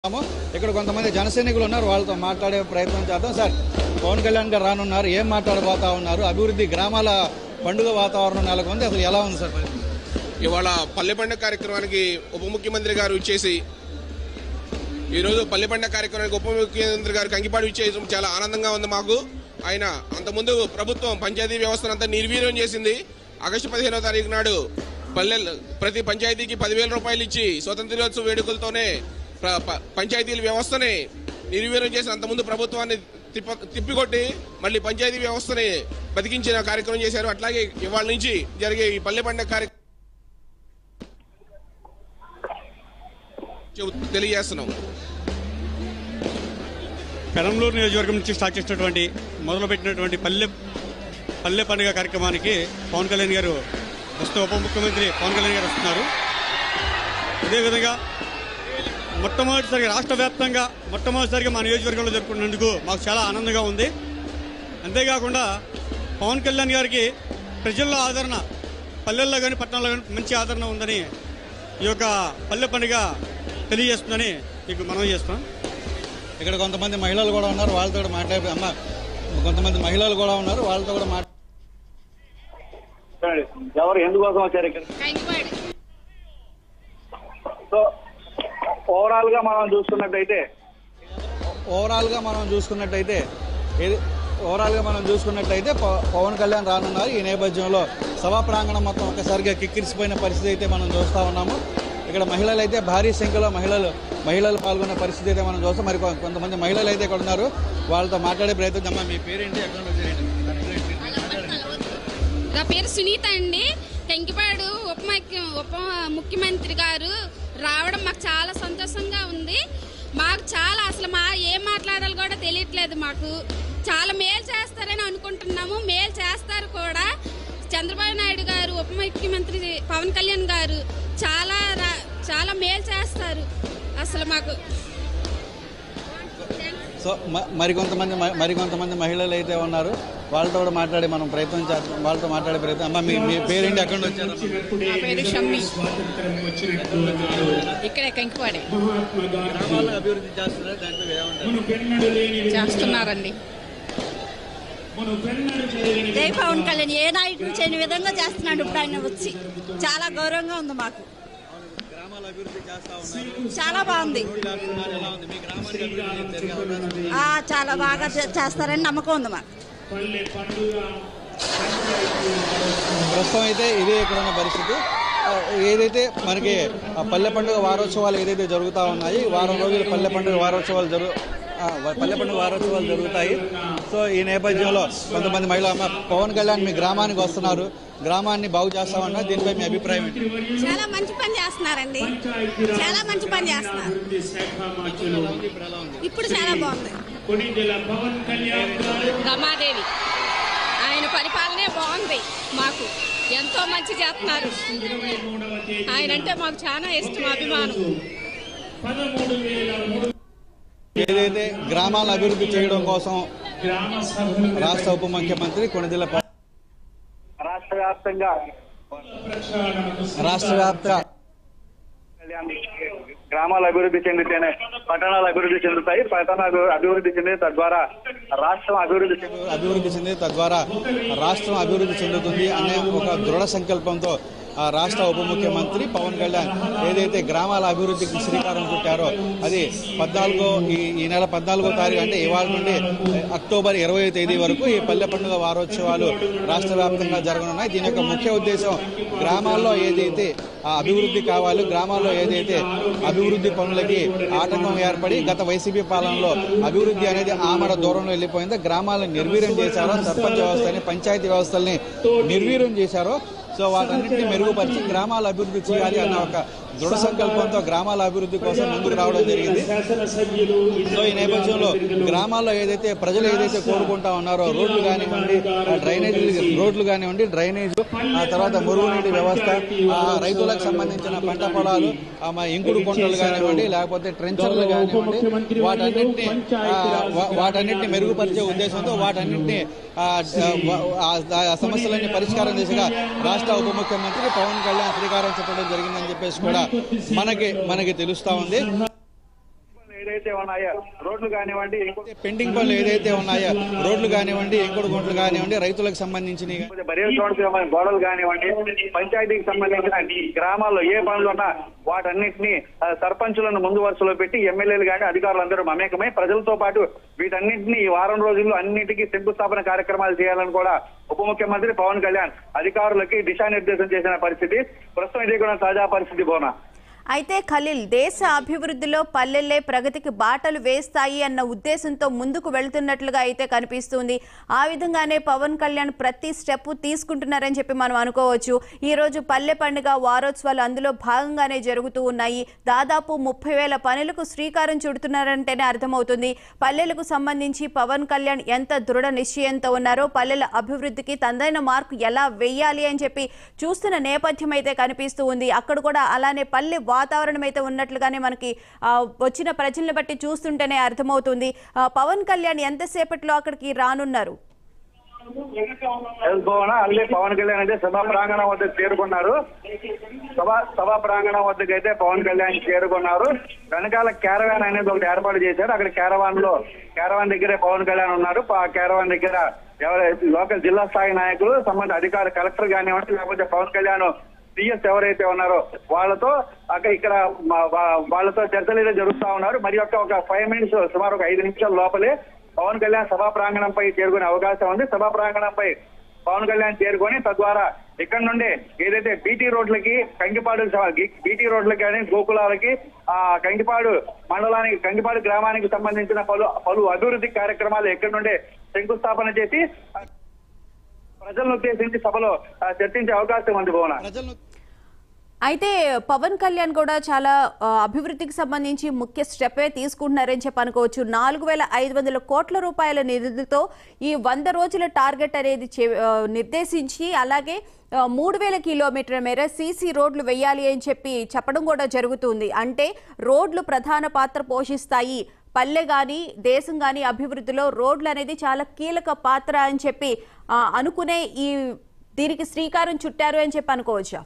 ఉన్నాము. ఇక్కడ కొంతమంది జన సైనికులు ఉన్నారు వాళ్ళతో మాట్లాడే ప్రయత్నం చేద్దాం సార్ పవన్ కళ్యాణ్ గారు రానున్నారు ఏం మాట్లాడబోతా ఉన్నారు అభివృద్ధి గ్రామాల పండుగ వాతావరణం నెలకొంది అసలు ఎలా ఉంది సార్ పరిస్థితి? ఇవాళ పల్లె పండుగ కార్యక్రమానికి ఉప ముఖ్యమంత్రి గారు ఇచ్చేసి ఈరోజు పల్లె పండుగ కార్యక్రమానికి ఉప ముఖ్యమంత్రి గారు కంకిపాడు ఇచ్చేయడం చాలా ఆనందంగా ఉంది మాకు ఆయన అంతకుముందు ప్రభుత్వం పంచాయతీ వ్యవస్థను అంతా నిర్వీర్యం చేసింది ఆగస్టు పదిహేనవ తారీఖు నాడు పల్లె ప్రతి పంచాయతీకి పదివేల రూపాయలు ఇచ్చి స్వతంత్ర దినోత్సవ వేడుకలతోనే ప్ర- ప- పంచాయతీల వ్యవస్థని నిర్వీర్యం చేసి అంతకుముందు ప్రభుత్వాన్ని తిప్ప తిప్పికొట్టి మళ్ళీ పంచాయతీ వ్యవస్థని బతికించిన కార్యక్రమం చేశారు అట్లాగే ఇవాళ నుంచి జరిగే ఈ పల్లె పండుగ కార్యక్రమం చెబు- తెలియజేస్తున్నాం పెరంలూరు నియోజకవర్గం నుంచి స్టార్ట్ చేసినటువంటి మొదలుపెట్టినటువంటి పల్లె పల్లె పండుగ కార్యక్రమానికి పవన్ కళ్యాణ్ గారు ప్రస్తుత ఉప ముఖ్యమంత్రి పవన్ కళ్యాణ్ గారు వస్తున్నారు అదేవిధంగా మొట్టమొదటిసారిగా రాష్ట్ర వ్యాప్తంగా మొట్టమొదటిసారిగా మా నియోజకవర్గంలో జరుపుకున్నందుకు మాకు చాలా ఆనందంగా ఉంది అంతేకాకుండా పవన్ కళ్యాణ్ గారికి ప్రజల్లో ఆదరణ పల్లెల్లో కానీ పట్టణాల్లో కానీ మంచి ఆదరణ ఉందని ఈ యొక్క పల్లె పండుగ తెలియజేస్తుందని మీకు మనం చేస్తాం ఇక్కడ కొంతమంది మహిళలు కూడా ఉన్నారు వాళ్ళతో కూడా మాట్లాడే అమ్మ కొంతమంది మహిళలు కూడా ఉన్నారు వాళ్ళతో కూడా మాట్లాడే సరే. ఎవరు ఎందుకోసం వచ్చారు ఇక్కడ కంకిపాడు సో ఓవరాల్ గా మనం చూసుకున్నట్టయితే ఓవరాల్ గా మనం చూసుకున్నట్టయితే ఏది ఓవరాల్ గా మనం చూసుకున్నట్టయితే ప- పవన్ కళ్యాణ్ రానున్నారు ఈ నేపథ్యంలో సభా ప్రాంగణం మొత్తం ఒక్కసారిగా కిక్కిరిసిపోయిన పరిస్థితి అయితే మనం చూస్తా ఉన్నాము ఇక్కడ మహిళలు అయితే భారీ సంఖ్యలో మహిళలు మహిళలు పాల్గొన్న పరిస్థితి అయితే మనం చూస్తాం మరి కొ- కొంతమంది మహిళలు అయితే ఇక్కడ ఉన్నారు వాళ్ళతో మాట్లాడే ప్రయత్నం చేద్దాం. మీ పేరేంటి ఎక్కడ నుంచి వచ్చారేంటి? నా పేరు సునీత అండి టెంకిపాడు ఉప ముఖ్య ఉప ముఖ్యమంత్రి గారు రావడం మాకు చాలా సంతోషంగా ఉంది మాకు చాలా అసలు మా ఏం మాట్లాడాలి కూడా తెలియట్లేదు మాకు చాలా మేలు చేస్తారని అనుకుంటున్నాము మేలు చేస్తారు కూడా చంద్రబాబు నాయుడు గారు ఉప ముఖ్యమంత్రి పవన్ కళ్యాణ్ గారు చాలా రా- చాలా మేలు చేస్తారు అసలు మాకు సో మ- మరికొంతమంది మ- మరికొంతమంది మహిళలు అయితే ఉన్నారు వాళ్ళతో కూడా మాట్లాడే మనం ప్రయత్నం చేద్దాం వాళ్ళతో మాట్లాడే ప్రయత్నం అమ్మ మీ మీ పేరేంటి ఎక్కడ నుంచి వచ్చారు నా పేరు షమ్మి ఇక్కడే కంకిపాడే గ్రామాల్లో అభివృద్ధి చేస్తున్నారు దాంట్లో ఏమంటారు చేస్తున్నారండి జై పవన్ కళ్యాణ్ ఏ నాయకుడు చేయని విధంగా చేస్తున్నాడు ఇప్పుడు ఆయన వచ్చి చాలా గౌరవంగా ఉంది మాకు గ్రామాల అభివృద్ధి చేస్తా ఉన్నారు చాలా బాగుంది రోడ్లు వేస్తున్నారు, ఎలా ఉంది మీ గ్రామానికి అభివృద్ధి జరిగే అవకాశం ఉంది? ఆ చాలా బాగా చే- చేస్తారని నమ్మకం ఉంది మాకు ప్రస్తుతం అయితే ఇదే ఇక్కడ ఉన్న పరిస్థితి ఆ, ఏదైతే మనకి ఆ పల్లె పండుగ వారోత్సవాలు ఏదైతే జరుగుతూ ఉన్నాయి వారం రోజులు పల్లె పండుగ వారోత్సవాలు జరుగు ఆ, వ- పల్లె పండుగ వారోత్సవాలు జరుగుతాయి సో ఈ నేపథ్యంలో కొంతమంది మహిళ అమ్మ పవన్ కళ్యాణ్ మీ గ్రామానికి వస్తున్నారు గ్రామాన్ని బాగు చేస్తామన్నా దీనిపై మీ అభిప్రాయం ఏంటి చాలా మంచి పని చేస్తున్నారండి చాలా మంచి పని చేస్తున్నారు ఇప్పుడు చాలా బాగుంది రమాదేవి ఆయన పరిపాలనే బాగుంది మాకు ఎంతో మంచి చేస్తున్నారు ఆయన అంటే మాకు చాలా ఇష్టం అభిమానం ఏదైతే గ్రామాల అభివృద్ధి చేయడం కోసం రాష్ట్ర ఉప ముఖ్యమంత్రి కొణిదెల పవన్ రాష్ట్ర వ్యాప్తంగా రాష్ట్ర వ్యాప్త కళ్యాణ్ గ్రామాలు అభివృద్ధి చెందితేనే పట్టణాలు అభివృద్ధి చెందుతాయి పట్టణాలు అభివృద్ధి చెంది తద్వారా రాష్ట్రం అభివృద్ధి చెంది అభివృద్ధి చెంది తద్వారా రాష్ట్రం అభివృద్ధి చెందుతుంది అనే ఒక దృఢ సంకల్పంతో ఆ రాష్ట్ర ఉప ముఖ్యమంత్రి పవన్ కళ్యాణ్ ఏదైతే గ్రామాల అభివృద్ధికి శ్రీకారం చుట్టారో అది పద్నాలుగో ఈ ఈ నెల పద్నాలుగో తారీఖు అంటే ఇవాళ నుండి అక్టోబర్ ఇరవై తేదీ వరకు ఈ పల్లె పండుగ వారోత్సవాలు రాష్ట్ర వ్యాప్తంగా జరగనున్నాయి దీని యొక్క ముఖ్య ఉద్దేశం గ్రామాల్లో ఏదైతే ఆ అభివృద్ధి కావాలో గ్రామాల్లో ఏదైతే అభివృద్ధి పనులకి ఆటంకం ఏర్పడి గత వైసీపీ పాలనలో అభివృద్ధి అనేది ఆమడ దూరంలో వెళ్ళిపోయిందో గ్రామాలను నిర్వీర్యం చేశారో సర్పంచ్ వ్యవస్థని పంచాయతీ వ్యవస్థల్ని నిర్వీర్యం చేశారో సో వాటన్నింటినీ మెరుగుపరిచి గ్రామాల అభివృద్ధి చేయాలి అన్న ఒక దృఢ సంకల్పంతో గ్రామాల అభివృద్ధి కోసం ముందుకు రావడం జరిగింది సో ఈ నేపథ్యంలో గ్రామాల్లో ఏదైతే ప్రజలు ఏదైతే కోరుకుంటా ఉన్నారో రోడ్లు కానివ్వండి ఆ డ్రైనేజ్ రోడ్లు కానివ్వండి డ్రైనేజ్ ఆ తర్వాత మురుగునీటి వ్యవస్థ ఆ రైతులకు సంబంధించిన పంట పొలాలు ఆ మా ఇంకుడు కొండలు కానివ్వండి లేకపోతే ట్రెంచర్లు కానివ్వండి వాటన్నింటినీ ఆ, వా- వాటన్నింటినీ మెరుగుపరిచే ఉద్దేశంతో వాటన్నింటినీ ఆ, ఆ, ఆ సమస్యలన్నీ పరిష్కారం దిశగా రాష్ట్ర ఉప ముఖ్యమంత్రి పవన్ కళ్యాణ్ శ్రీకారం చుట్టడం జరిగిందని చెప్పేసి కూడా మనకి మనకి తెలుస్తా ఉంది ఏదైతే ఉన్నాయో రోడ్లు కానివ్వండి ఇంకో పెండింగ్ పనులు ఏదైతే ఉన్నాయో రోడ్లు కానివ్వండి ఎంకుడు గుంటలు కానివ్వండి రైతులకు సంబంధించినవి లేకపోతే బరియల్ చోటుకు సంబంధించిన గోడలు కానివ్వండి పంచాయతీకి సంబంధించిన గ్రామాల్లో ఏ పనులు ఉన్నా వాటన్నిటిని ఆ, సర్పంచులను ముందు వరుసలో పెట్టి ఎమ్మెల్యేలు కానీ అధికారులందరూ మమేకమై ప్రజలతో పాటు వీటన్నింటినీ ఈ వారం రోజుల్లో అన్నిటికీ శంకుస్థాపన కార్యక్రమాలు చేయాలని కూడా ఉప ముఖ్యమంత్రి పవన్ కళ్యాణ్ అధికారులకి దిశానిర్దేశం చేసిన పరిస్థితి ప్రస్తుతం ఇదే కూడా తాజా పరిస్థితి బోనా అయితే ఖలీల్ దేశ అభివృద్ధిలో పల్లెల్లే ప్రగతికి బాటలు వేస్తాయి అన్న ఉద్దేశంతో ముందుకు వెళ్తున్నట్లుగా అయితే కనిపిస్తుంది ఆ విధంగానే పవన్ కళ్యాణ్ ప్రతి స్టెప్ తీసుకుంటున్నారని చెప్పి మనం అనుకోవచ్చు ఈ రోజు పల్లె పండుగ వారోత్సవాలు అందులో భాగంగానే జరుగుతూ ఉన్నాయి దాదాపు ముప్పై వేల పనులకు శ్రీకారం చుడుతున్నారంటేనే అర్థమవుతుంది పల్లెలకు సంబంధించి పవన్ కళ్యాణ్ ఎంత దృఢ నిశ్చయంతో ఉన్నారో పల్లెల అభివృద్ధికి తనదైన మార్కు ఎలా వెయ్యాలి అని చెప్పి చూస్తున్న నేపథ్యం అయితే కనిపిస్తూ ఉంది అక్కడ కూడా అలానే పల్లె వాతావరణం అయితే ఉన్నట్లుగానే మనకి ఆ, వచ్చిన ప్రజల్ని బట్టి చూస్తుంటేనే అర్థమవుతుంది ఆ, పవన్ కళ్యాణ్ ఎంతసేపట్లో అక్కడికి రానున్నారు ఎస్ భవన అల్లే పవన్ కళ్యాణ్ అయితే సభా ప్రాంగణం వద్ద చేరుకున్నారు సభా సభా ప్రాంగణం వద్దకు అయితే పవన్ కళ్యాణ్ చేరుకున్నారు వెనకాల క్యారవాన్ అనేది ఒకటి ఏర్పాటు చేశారు అక్కడ క్యారవాన్ లో క్యారవాన్ దగ్గరే పవన్ కళ్యాణ్ ఉన్నారు ఆ క్యారవాన్ దగ్గర ఎవరైతే లోకల్ జిల్లా స్థాయి నాయకులు సంబంధిత అధికార కలెక్టర్ కానివ్వండి లేకపోతే పవన్ కళ్యాణ్ సిఎస్ ఎవరైతే ఉన్నారో వాళ్ళతో అక్కడ ఇక్కడ మా- వా- వాళ్ళతో చర్చలు అయితే జరుగుతా ఉన్నారు మరి యొక్క ఒక ఫైవ్ మినిట్స్ సుమారు ఒక ఐదు నిమిషాల లోపలే పవన్ కళ్యాణ్ సభా ప్రాంగణంపై చేరుకునే అవకాశం ఉంది సభా ప్రాంగణంపై పవన్ కళ్యాణ్ చేరుకొని తద్వారా ఇక్కడ నుండి ఏదైతే బీటీ రోడ్లకి కంకిపాడు బీటీ రోడ్లకి కానీ గోకులాలకి ఆ కంకిపాడు మండలానికి కంకిపాడు గ్రామానికి సంబంధించిన పలు పలు అభివృద్ధి కార్యక్రమాలు ఎక్కడి నుండే శంకుస్థాపన చేసి ఆ, ప్రజలను ఉద్దేశించి సభలో ఆ, చర్చించే అవకాశం ఉంది భువన ప్రజలను అయితే పవన్ కళ్యాణ్ కూడా చాలా ఆ, అభివృద్ధికి సంబంధించి ముఖ్య స్టెప్పే తీసుకుంటున్నారని చెప్పి అనుకోవచ్చు నాలుగు వేల ఐదు వందల కోట్ల రూపాయల నిధులతో ఈ వంద రోజుల టార్గెట్ అనేది చే- ఆ, నిర్దేశించి అలాగే ఆ, మూడు వేల కిలోమీటర్ల మేర సీసీ రోడ్లు వేయాలి అని చెప్పి చెప్పడం కూడా జరుగుతుంది అంటే రోడ్లు ప్రధాన పాత్ర పోషిస్తాయి పల్లె కానీ దేశం కానీ అభివృద్ధిలో రోడ్లు అనేది చాలా కీలక పాత్ర అని చెప్పి ఆ, అనుకునే ఈ దీనికి శ్రీకారం చుట్టారు అని చెప్పి అనుకోవచ్చా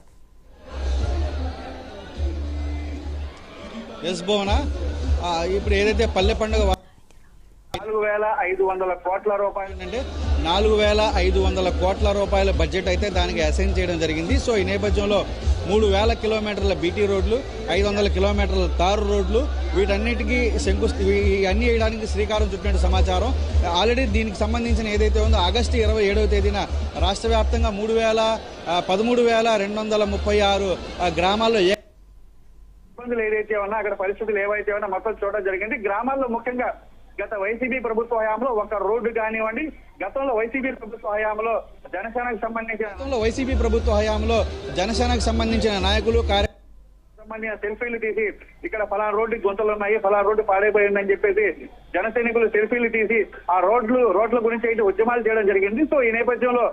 ఎస్ భువన ఆ, ఇప్పుడు ఏదైతే పల్లె పండుగ వా- నాలుగు వేల ఐదు వందల కోట్ల రూపాయలు ఏంటంటే నాలుగు వేల ఐదు వందల కోట్ల రూపాయల బడ్జెట్ అయితే దానికి అసైన్ చేయడం జరిగింది సో ఈ నేపథ్యంలో మూడు వేల కిలోమీటర్ల బీటీ రోడ్లు ఐదు వందల కిలోమీటర్ల తారు రోడ్లు వీటన్నిటికీ శంకు అన్ని వేయడానికి శ్రీకారం చుట్టినట్టు సమాచారం ఆల్రెడీ దీనికి సంబంధించిన ఏదైతే ఉందో ఆగస్టు ఇరవై ఏడవ తేదీన రాష్ట్ర వ్యాప్తంగా మూడు వేల పదమూడు వేల రెండు వందల ముప్పై ఆరు ఆ, గ్రామాల్లో ఏ ఇబ్బందులు ఏదైతే ఉన్నా అక్కడ పరిస్థితులు ఏవైతే ఉన్నా మొత్తం చూడడం జరిగింది గ్రామాల్లో ముఖ్యంగా గత వైసీపీ ప్రభుత్వ హయాంలో ఒక రోడ్డు కానివ్వండి గతంలో వైసీపీ ప్రభుత్వ హయాంలో జనసేనకు సంబంధించిన గతంలో వైసీపీ ప్రభుత్వ హయాంలో జనసేనకు సంబంధించిన నాయకులు కార్య సంబంధించిన సెల్ఫీలు తీసి ఇక్కడ ఫలానా రోడ్డు గుంతలు ఉన్నాయి ఫలానా రోడ్డు పాడైపోయిందని చెప్పేసి జన సైనికులు సెల్ఫీలు తీసి ఆ రోడ్లు రోడ్ల గురించి అయితే ఉద్యమాలు చేయడం జరిగింది సో ఈ నేపథ్యంలో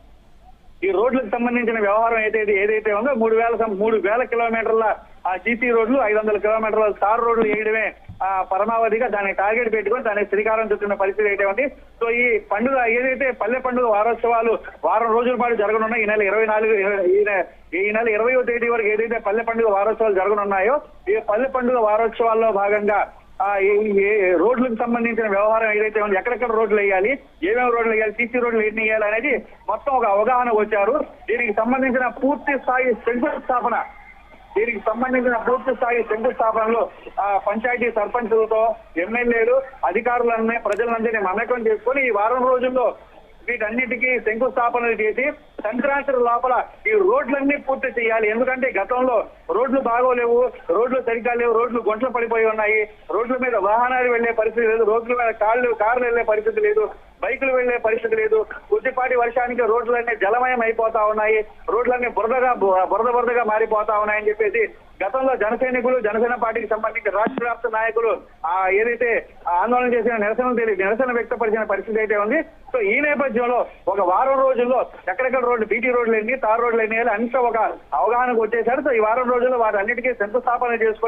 ఈ రోడ్లకు సంబంధించిన వ్యవహారం ఏదైతే ఏదైతే ఉందో మూడు వేల సం- మూడు వేల కిలోమీటర్ల ఆ సీసీ రోడ్లు ఐదు వందల కిలోమీటర్ల తార్ రోడ్లు వేయడమే ఆ పరమావధిగా దానికి టార్గెట్ పెట్టుకొని దానికి శ్రీకారం చుట్టిన పరిస్థితి అయితే ఉంది సో ఈ పండుగ ఏదైతే పల్లె పండుగ వారోత్సవాలు వారం రోజుల పాటు జరగనున్నాయి ఈ నెల ఇరవై నాలుగు ఈ నె- ఈ నెల ఇరవయో తేదీ వరకు ఏదైతే పల్లె పండుగ వారోత్సవాలు జరగనున్నాయో ఈ పల్లె పండుగ వారోత్సవాల్లో భాగంగా ఆ ఈ- ఏ రోడ్లకు సంబంధించిన వ్యవహారం ఏదైతే ఉందో ఎక్కడెక్కడ రోడ్లు వేయాలి ఏమేమి రోడ్లు వేయాలి సీసీ రోడ్లు ఎన్ని వేయాలి అనేది మొత్తం ఒక అవగాహన వచ్చారు దీనికి సంబంధించిన పూర్తి స్థాయి శంకుస్థాపన దీనికి సంబంధించిన పూర్తి స్థాయి శంకుస్థాపనలో ఆ పంచాయతీ సర్పంచులతో ఎమ్మెల్యేలు అధికారులన్నీ ప్రజలందరినీ మమేకం చేసుకొని ఈ వారం రోజుల్లో వీటన్నిటికీ శంకుస్థాపనలు చేసి సంక్రాంతి లోపల ఈ రోడ్లన్నీ పూర్తి చేయాలి ఎందుకంటే గతంలో రోడ్లు బాగోలేవు రోడ్లు సరిగ్గా లేవు రోడ్లు గుంటలు పడిపోయి ఉన్నాయి రోడ్ల మీద వాహనాలు వెళ్లే పరిస్థితి లేదు రోడ్ల మీద కార్లు కార్లు వెళ్లే పరిస్థితి లేదు బైకులు వెళ్లే పరిస్థితి లేదు కొద్దిపాటి వర్షానికి రోడ్లన్నీ జలమయం అయిపోతా ఉన్నాయి రోడ్లన్నీ బురదగా బు- బురద బురదగా మారిపోతా ఉన్నాయని చెప్పేసి గతంలో జన సైనికులు జనసేన పార్టీకి సంబంధించి రాష్ట్ర వ్యాప్త నాయకులు ఆ ఏదైతే ఆ ఆందోళన చేసిన నిరసన తెలియ నిరసన వ్యక్తపరిచిన పరిస్థితి అయితే ఉంది సో ఈ నేపథ్యంలో ఒక వారం రోజుల్లో ఎక్కడెక్కడ రోడ్లు బీటీ రోడ్లు ఎన్ని తార్ రోడ్లు ఎన్ని అంతా ఒక అవగాహనకు వచ్చేసారు సో ఈ వారం రోజుల్లో వాటి అన్నిటికీ శంకుస్థాపన చేసుకొని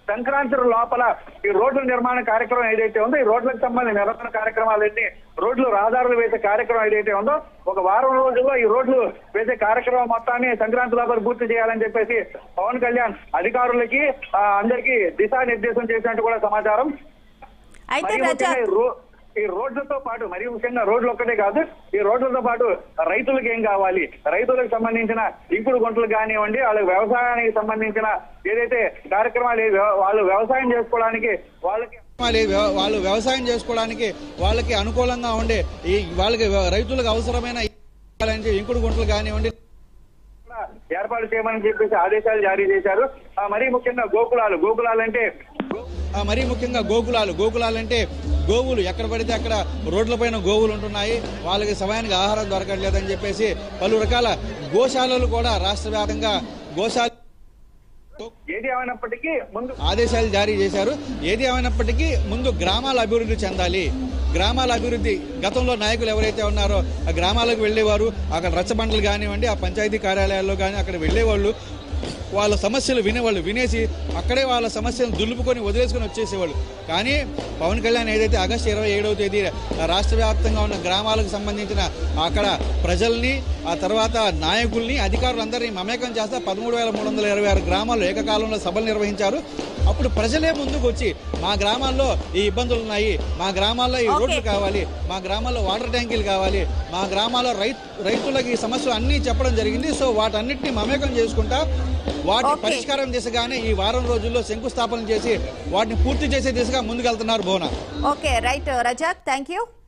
సంక్రాంతి లోపల ఈ రోడ్ల నిర్మాణ కార్యక్రమం ఏదైతే ఉందో ఈ రోడ్లకు సంబంధించిన నిర్మాణ కార్యక్రమాలన్నీ రోడ్లు రహదారులు వేసే కార్యక్రమం ఏదైతే ఉందో ఒక వారం రోజుల్లో ఈ రోడ్లు వేసే కార్యక్రమం మొత్తాన్ని సంక్రాంతి లోపల పూర్తి చేయాలని చెప్పేసి పవన్ కళ్యాణ్ అధికారులకి ఆ, అందరికీ దిశానిర్దేశం చేసినట్టు కూడా సమాచారం అయితే మరి రజా ముఖ్యంగా ఈ రో- ఈ రోడ్లతో పాటు మరి ముఖ్యంగా రోడ్లు ఒక్కటే కాదు ఈ రోడ్లతో పాటు రైతులకు ఏం కావాలి రైతులకు సంబంధించిన ఇంకుడు గుంటలు కానివ్వండి వాళ్ళకి వ్యవసాయానికి సంబంధించిన ఏదైతే కార్యక్రమాలు ఏ- వాళ్ళు వ్యవసాయం చేసుకోవడానికి వాళ్ళకి వాళ్ళు వ్య- వాళ్ళు వ్యవసాయం చేసుకోవడానికి వాళ్ళకి అనుకూలంగా ఉండే ఈ వాళ్ళకి వ్య- రైతులకు అవసరమైన ఈ ఇంకుడు గుంటలు కానివ్వండి కూడా ఏర్పాటు చేయమని చెప్పేసి ఆదేశాలు జారీ చేశారు ఆ, మరీ ముఖ్యంగా గోకులాలు గోకులాలు అంటే గో- ఆ, మరీ ముఖ్యంగా గోకులాలు గోకులాలు అంటే గోవులు ఎక్కడ పడితే అక్కడ రోడ్లపైన గోవులు ఉంటున్నాయి వాళ్ళకి సమయానికి ఆహారం దొరకట్లేదని చెప్పేసి పలు రకాల గోశాలలు కూడా రాష్ట్ర వ్యాప్తంగా గోశాల ఏది ఏమైనప్పటికీ ముందు ఆదేశాలు జారీ చేశారు ఏది ఏమైనప్పటికీ ముందు గ్రామాల అభివృద్ధి చెందాలి గ్రామాల అభివృద్ధి గతంలో నాయకులు ఎవరైతే ఉన్నారో ఆ గ్రామాలకు వెళ్ళేవారు అక్కడ రచ్చబండలు కానివ్వండి ఆ పంచాయతీ కార్యాలయాల్లో కానీ అక్కడ వెళ్ళేవాళ్ళు వాళ్ళ సమస్యలు వినేవాళ్ళు వినేసి అక్కడే వాళ్ళ సమస్యలను దులుపుకొని వదిలేసుకొని వచ్చేసేవాళ్ళు కానీ పవన్ కళ్యాణ్ ఏదైతే ఆగస్టు ఇరవై ఏడవ తేదీ రాష్ట్ర వ్యాప్తంగా ఉన్న గ్రామాలకు సంబంధించిన అక్కడ ప్రజల్ని ఆ తర్వాత నాయకుల్ని అధికారులందరినీ మమేకం చేస్తా పదమూడు వేల మూడు వందల ఇరవై ఆరు గ్రామాల్లో ఏకకాలంలో సభలు నిర్వహించారు అప్పుడు ప్రజలే ముందుకు వచ్చి మా గ్రామాల్లో ఈ ఇబ్బందులు ఉన్నాయి మా గ్రామాల్లో ఈ రోడ్లు Okay. కావాలి మా గ్రామాల్లో వాటర్ ట్యాంకీలు కావాలి మా గ్రామాల్లో రైతు రైతులకు ఈ సమస్యలు అన్నీ చెప్పడం జరిగింది సో వాటన్నిటిని మమేకం చేసుకుంటా వాటి Okay. పరిష్కారం దిశగానే ఈ వారం రోజుల్లో శంకుస్థాపన చేసి వాటిని పూర్తి చేసే దిశగా ముందుకెళ్తున్నారు Bhuvana okay right Razak thank you